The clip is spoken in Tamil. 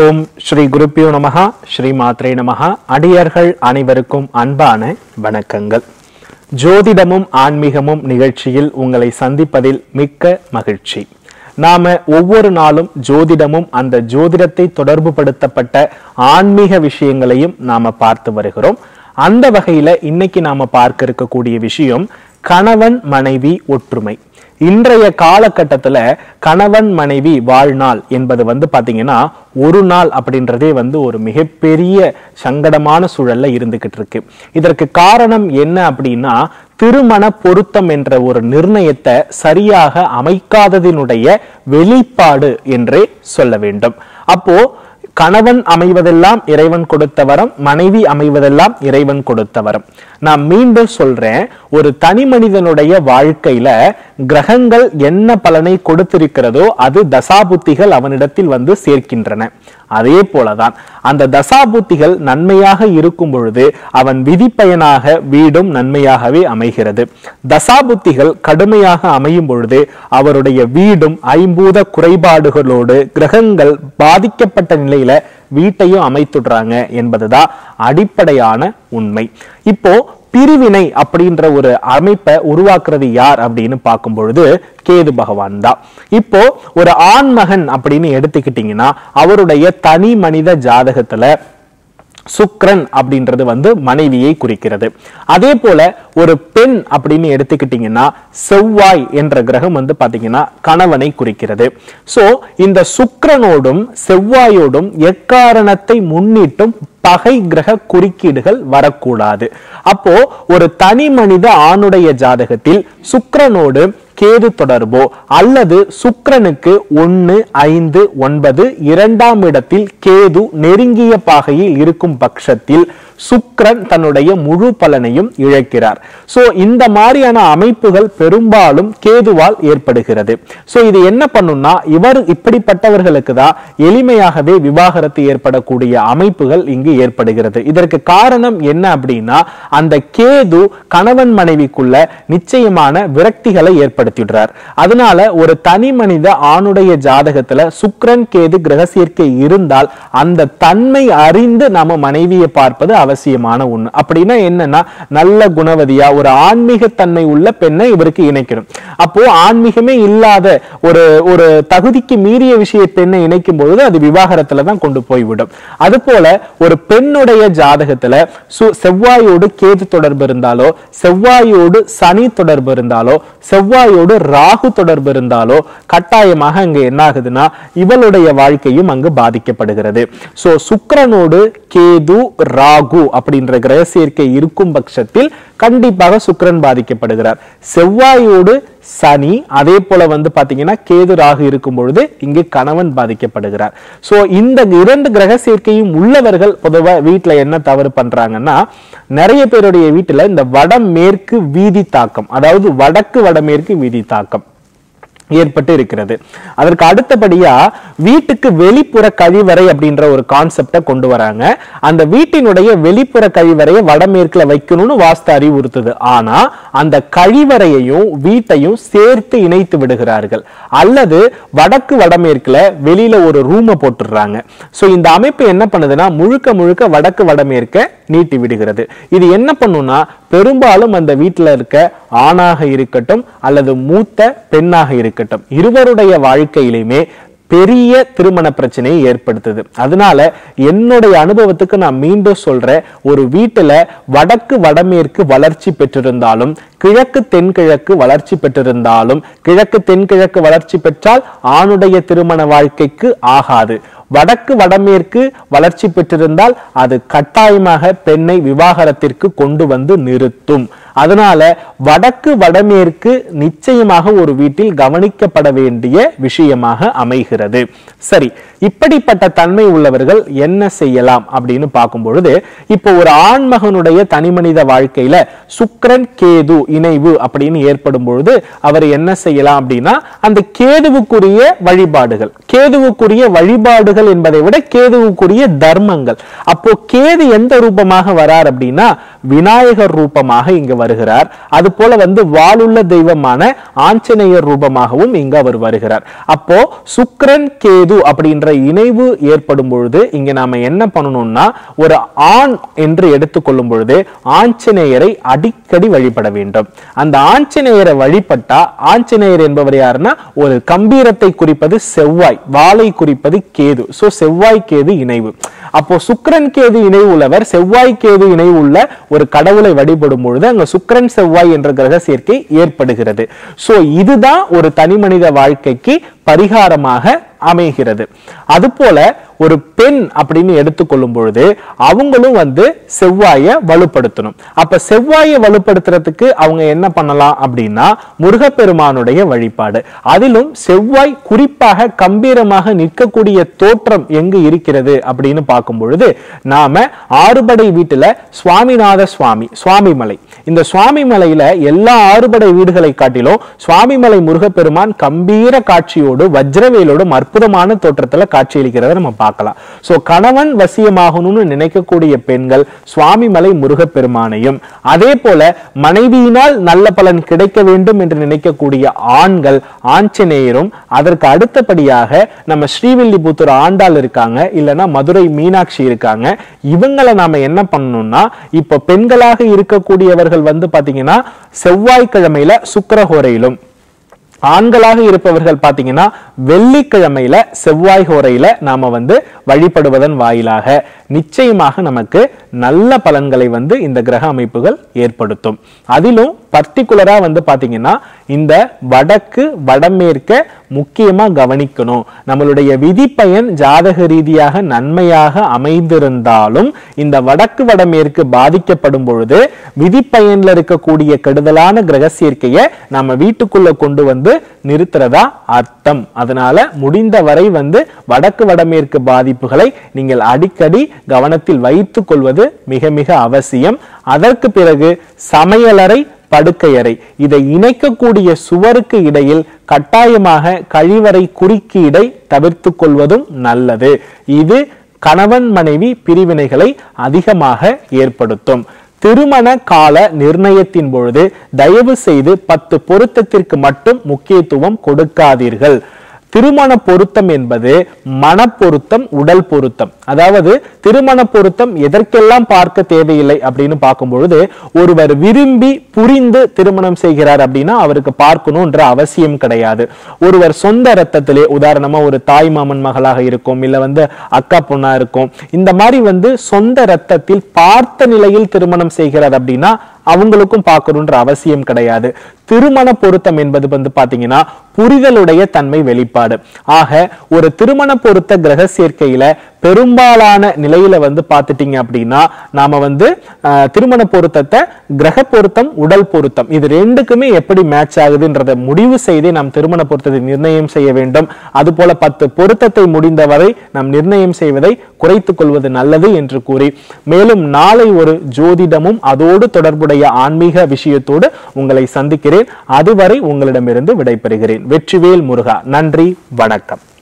ஓம் ஸ்ரீ குருப்பியோ நமஹா ஸ்ரீ மாத்ரே நமஹா அடியர்கள் அனைவருக்கும் அன்பான வணக்கங்கள் ஜோதிடமும் ஆன்மீகமும் நிகழ்ச்சியில் உங்களை சந்திப்பதில் மிக்க மகிழ்ச்சி நாம ஒவ்வொரு நாளும் ஜோதிடமும் அந்த ஜோதிடத்தை தொடர்புபடுத்தப்பட்ட ஆன்மீக விஷயங்களையும் நாம பார்த்து வருகிறோம் அந்த வகையில இன்னைக்கு நாம பார்க்க இருக்கக்கூடிய விஷயம் கணவன் மனைவி ஒற்றுமை இன்றைய காலகட்டத்துல கணவன் மனைவி வாழ்நாள் என்பது வந்து பாத்தீங்கன்னா ஒரு நாள் அப்படின்றதே வந்து ஒரு மிகப்பெரிய சங்கடமான சூழல்ல இருந்துகிட்டு இருக்கு இதற்கு காரணம் என்ன அப்படின்னா திருமண பொருத்தம் என்ற ஒரு நிர்ணயத்தை சரியாக அமைக்காததினுடைய வெளிப்பாடு என்றே சொல்ல வேண்டும் அப்போ கணவன் அமைவதெல்லாம் இறைவன் கொடுத்த வரம் மனைவி அமைவதெல்லாம் இறைவன் கொடுத்த வரம் நான் மீண்டும் சொல்றேன் ஒரு தனி மனிதனுடைய வாழ்க்கையில கிரகங்கள் என்ன பலனை கொடுத்திருக்கிறதோ அது தசாபுத்திகள் அவனிடத்தில் வந்து சேர்க்கின்றன அதே போலதான் அந்த தசாபுத்திகள் நன்மையாக இருக்கும் பொழுது அவன் விதிப்பயனாக வீடும் நன்மையாகவே அமைகிறது தசாபுத்திகள் கடுமையாக அமையும் பொழுது அவருடைய வீடும் ஐம்பூத குறைபாடுகளோடு கிரகங்கள் பாதிக்கப்பட்ட நிலையில வீட்டையும் அமைத்துடுறாங்க என்பதுதான் அடிப்படையான உண்மை இப்போ பிரிவினை அப்படின்ற ஒரு அமைப்பை உருவாக்குறது யார் அப்படின்னு பார்க்கும் பொழுது கேது பகவான் தான் இப்போ ஒரு ஆண்மகன் அப்படின்னு எடுத்துக்கிட்டீங்கன்னா அவருடைய தனி மனித ஜாதகத்துல சுக்ரன் அப்படின்றது வந்து மனைவியை குறிக்கிறது அதே போல ஒரு பெண் அப்படின்னு எடுத்துக்கிட்டீங்கன்னா செவ்வாய் என்ற கிரகம் வந்து பாத்தீங்கன்னா கணவனை குறிக்கிறது சோ இந்த சுக்கிரனோடும் செவ்வாயோடும் எக்காரணத்தை முன்னிட்டும் பகை கிரக குறுக்கீடுகள் வரக்கூடாது அப்போ ஒரு தனி மனித ஆணுடைய ஜாதகத்தில் சுக்கிரனோடு கேது தொடர்போ அல்லது சுக்கிரனுக்கு ஒன்னு ஐந்து ஒன்பது இரண்டாம் இடத்தில் கேது நெருங்கிய பாகையில் இருக்கும் பட்சத்தில் சுக்கிரன் தன்னுடைய முழு பலனையும் இழக்கிறார் சோ இந்த மாதிரியான அமைப்புகள் பெரும்பாலும் கேதுவால் ஏற்படுகிறது சோ இது என்ன பண்ணும்னா இவர் இப்படிப்பட்டவர்களுக்கு தான் எளிமையாகவே விவாகரத்து ஏற்படக்கூடிய அமைப்புகள் இங்கு ஏற்படுகிறது இதற்கு காரணம் என்ன அப்படின்னா அந்த கேது கணவன் மனைவிக்குள்ள நிச்சயமான விரக்திகளை ஏற்படுத்திடுறார் அதனால ஒரு தனி மனித ஆணுடைய ஜாதகத்துல சுக்கிரன் கேது கிரக சேர்க்கை இருந்தால் அந்த தன்மை அறிந்து நாம மனைவியை பார்ப்பது அவசியமான ஒண்ணு அப்படின்னா என்னன்னா நல்ல குணவதியா ஒரு ஆன்மீக தன்மை உள்ள பெண்ணை இவருக்கு இணைக்கணும் அப்போ ஆன்மீகமே இல்லாத ஒரு ஒரு தகுதிக்கு மீறிய விஷய பெண்ணை இணைக்கும் பொழுது அது விவாகரத்துல தான் கொண்டு போய்விடும் அது போல ஒரு பெண்ணுடைய ஜாதகத்துல சு செவ்வாயோடு கேது தொடர்பு இருந்தாலோ செவ்வாயோடு சனி தொடர்பு இருந்தாலோ செவ்வாயோடு ராகு தொடர்பு இருந்தாலோ கட்டாயமாக அங்க என்ன ஆகுதுன்னா இவளுடைய வாழ்க்கையும் அங்கு பாதிக்கப்படுகிறது சோ சுக்கிரனோடு கேது ராகு அப்படின்ற கிரக சேர்க்கை இருக்கும் பட்சத்தில் கண்டிப்பாக சுக்கிரன் பாதிக்கப்படுகிறார் செவ்வாயோடு சனி அதே போல வந்து பாத்தீங்கன்னா கேது ராகு இருக்கும் பொழுது இங்கு கணவன் பாதிக்கப்படுகிறார் சோ இந்த இரண்டு கிரக சேர்க்கையும் உள்ளவர்கள் பொதுவா வீட்டுல என்ன தவறு பண்றாங்கன்னா நிறைய பேருடைய வீட்டுல இந்த வடமேற்கு வீதி தாக்கம் அதாவது வடக்கு வடமேற்கு வீதி தாக்கம் ஏற்பட்டு இருக்கிறது அதற்கு அடுத்தபடியா வீட்டுக்கு வெளிப்புற கழிவறை அப்படின்ற ஒரு கான்செப்டை கொண்டு வராங்க அந்த வீட்டினுடைய வெளிப்புற கழிவறையை வடமேற்குல வைக்கணும்னு வாஸ்து அறிவுறுத்துது ஆனா அந்த கழிவறையையும் வீட்டையும் சேர்த்து இணைத்து விடுகிறார்கள் அல்லது வடக்கு வடமேற்குல வெளியில ஒரு ரூமை போட்டுடுறாங்க சோ இந்த அமைப்பு என்ன பண்ணுதுன்னா முழுக்க முழுக்க வடக்கு வடமேற்க நீட்டி விடுகிறது இது என்ன பண்ணும்னா பெரும்பாலும் அந்த வீட்டுல இருக்க ஆணாக இருக்கட்டும் அல்லது மூத்த பெண்ணாக இருக்கட்டும் இருவருடைய வாழ்க்கையிலுமே பெரிய திருமண பிரச்சனையை ஏற்படுத்துது அதனால என்னுடைய அனுபவத்துக்கு நான் மீண்டும் சொல்றேன் ஒரு வீட்டுல வடக்கு வடமேற்கு வளர்ச்சி பெற்றிருந்தாலும் கிழக்கு தென்கிழக்கு வளர்ச்சி பெற்றிருந்தாலும் கிழக்கு தென்கிழக்கு வளர்ச்சி பெற்றால் ஆணுடைய திருமண வாழ்க்கைக்கு ஆகாது வடக்கு வடமேற்கு வளர்ச்சி பெற்றிருந்தால் அது கட்டாயமாக பெண்ணை விவாகரத்திற்கு கொண்டு வந்து நிறுத்தும் அதனால வடக்கு வடமேற்கு நிச்சயமாக ஒரு வீட்டில் கவனிக்கப்பட வேண்டிய விஷயமாக அமைகிறது சரி இப்படிப்பட்ட தன்மை உள்ளவர்கள் என்ன செய்யலாம் அப்படின்னு பார்க்கும் பொழுது இப்போ ஒரு ஆண்மகனுடைய தனிமனித வாழ்க்கையில சுக்கிரன் கேது இணைவு அப்படின்னு ஏற்படும் பொழுது அவர் என்ன செய்யலாம் அப்படின்னா அந்த கேதுவுக்குரிய வழிபாடுகள் கேதுவுக்குரிய வழிபாடுகள் என்பதை விட கேதுவுக்குரிய தர்மங்கள் அப்போ கேது எந்த ரூபமாக வரார் அப்படின்னா விநாயகர் ரூபமாக இங்க வருகிறார் அது போல வந்து வாளுள்ள தெய்வமான ஆஞ்சநேயர் ரூபமாகவும் இங்க அவர் வருகிறார் அப்போ சுக்கிரன் கேது அப்படின்ற இணைவு ஏற்படும் பொழுது இங்க நாம என்ன பண்ணணும்னா ஒரு ஆண் என்று எடுத்துக்கொள்ளும் பொழுது ஆஞ்சநேயரை அடிக்கடி வழிபட வேண்டும் அந்த ஆஞ்சநேயரை வழிபட்டா ஆஞ்சநேயர் என்பவர் யாருன்னா ஒரு கம்பீரத்தை குறிப்பது செவ்வாய் வாளை குறிப்பது கேது சோ செவ்வாய் கேது இணைவு அப்போ சுக்கிரன் கேது இணைவு உள்ளவர் செவ்வாய் கேது இணைவு உள்ள ஒரு கடவுளை வழிபடும் பொழுது அங்க சுக்கிரன் செவ்வாய் என்ற கிரக சேர்க்கை ஏற்படுகிறது சோ இதுதான் ஒரு தனி மனித வாழ்க்கைக்கு பரிகாரமாக அமைகிறது அதுபோல ஒரு பெண் அப்படின்னு எடுத்துக்கொள்ளும் பொழுது அவங்களும் வந்து செவ்வாயை வலுப்படுத்தணும் அப்ப செவ்வாயை வலுப்படுத்துறதுக்கு அவங்க என்ன பண்ணலாம் அப்படின்னா முருகப்பெருமானுடைய வழிபாடு அதிலும் செவ்வாய் குறிப்பாக கம்பீரமாக நிற்கக்கூடிய தோற்றம் எங்கு இருக்கிறது அப்படின்னு பார்க்கும் பொழுது நாம ஆறுபடை வீட்டுல சுவாமிநாத சுவாமி சுவாமிமலை இந்த சுவாமிமலையில எல்லா ஆறுபடை வீடுகளை காட்டிலும் சுவாமிமலை முருகப்பெருமான் கம்பீர காட்சியோடு வஜ்ரவேலோடும் அற்புதமான தோற்றத்துல காட்சியளிக்கிறத நம்ம பார்க்கலாம் சோ கணவன் வசியமாகணும்னு நினைக்கக்கூடிய பெண்கள் சுவாமிமலை முருகப்பெருமானையும் அதே போல மனைவியினால் நல்ல பலன் கிடைக்க வேண்டும் என்று நினைக்கக்கூடிய ஆண்கள் ஆஞ்சநேயரும் அதற்கு அடுத்தபடியாக நம்ம ஸ்ரீவில்லிபுத்தூர் ஆண்டாள் இருக்காங்க இல்லைன்னா மதுரை மீனாட்சி இருக்காங்க இவங்களை நாம என்ன பண்ணணும்னா இப்ப பெண்களாக இருக்கக்கூடியவர்கள் வந்து பாத்தீங்கன்னா செவ்வாய்க்கிழமையில சுக்கிரஹோரையிலும் ஆண்களாக இருப்பவர்கள் பாத்தீங்கன்னா வெள்ளிக்கிழமையில செவ்வாய் ஹோரையில நாம வந்து வழிபடுவதன் வாயிலாக நிச்சயமாக நமக்கு நல்ல பலன்களை வந்து இந்த கிரக அமைப்புகள் ஏற்படுத்தும் அதிலும் பர்டிகுலரா வந்து பாத்தீங்கன்னா இந்த வடக்கு வடமேற்க முக்கியமா கவனிக்கணும் நம்மளுடைய விதிப்பயன் ஜாதக ரீதியாக நன்மையாக அமைந்திருந்தாலும் இந்த வடக்கு வடமேற்கு பாதிக்கப்படும் பொழுது விதிப்பயன்ல இருக்கக்கூடிய கெடுதலான கிரக சேர்க்கையை நம்ம வீட்டுக்குள்ள கொண்டு வந்து நிறுத்துறதா அர்த்தம் அதனால முடிந்த வரை வந்து வடக்கு வடமேற்கு பாதிப்புகளை நீங்கள் அடிக்கடி கவனத்தில் வைத்துக் கொள்வது மிக மிக அவசியம் அதற்கு பிறகு சமையலறை படுக்கையறை இதை இணைக்கக்கூடிய சுவருக்கு இடையில் கட்டாயமாக கழிவறை குறுக்கீடை தவிர்த்து கொள்வதும் நல்லது இது கணவன் மனைவி பிரிவினைகளை அதிகமாக ஏற்படுத்தும் திருமண கால நிர்ணயத்தின் பொழுது தயவு செய்து பத்து பொருத்தத்திற்கு மட்டும் முக்கியத்துவம் கொடுக்காதீர்கள் திருமண பொருத்தம் என்பது மனப்பொருத்தம் உடல் பொருத்தம் அதாவது திருமண பொருத்தம் எதற்கெல்லாம் பார்க்க தேவையில்லை அப்படின்னு பார்க்கும் பொழுது ஒருவர் விரும்பி புரிந்து திருமணம் செய்கிறார் அப்படின்னா அவருக்கு பார்க்கணும்ன்ற அவசியம் கிடையாது ஒருவர் சொந்த ரத்தத்திலே உதாரணமா ஒரு தாய் மாமன் மகளாக இருக்கும் இல்ல வந்து அக்கா பொண்ணா இருக்கும் இந்த மாதிரி வந்து சொந்த ரத்தத்தில் பார்த்த நிலையில் திருமணம் செய்கிறார் அப்படின்னா அவங்களுக்கும் பார்க்கணுன்ற அவசியம் கிடையாது திருமண பொருத்தம் என்பது வந்து பாத்தீங்கன்னா புரிதலுடைய தன்மை வெளிப்பாடு ஆக ஒரு திருமண பொருத்த கிரக சேர்க்கையில பெரும்பாலான நிலையில வந்து பார்த்துட்டீங்க அப்படின்னா நாம வந்து ஆஹ், திருமண பொருத்தத்தை கிரக பொருத்தம் உடல் பொருத்தம் இது ரெண்டுக்குமே எப்படி மேட்ச் ஆகுதுன்றதை முடிவு செய்தே நாம் திருமண பொருத்தத்தை நிர்ணயம் செய்ய வேண்டும் அது போல பத்து பொருத்தத்தை முடிந்தவரை நாம் நிர்ணயம் செய்வதை குறைத்துக் கொள்வது நல்லது என்று கூறி மேலும் நாளை ஒரு ஜோதிடமும் அதோடு தொடர்புடைய ஆன்மீக விஷயத்தோடு உங்களை சந்திக்கிறேன் அதுவரை உங்களிடமிருந்து விடைபெறுகிறேன் வெற்றிவேல் முருகா நன்றி வணக்கம்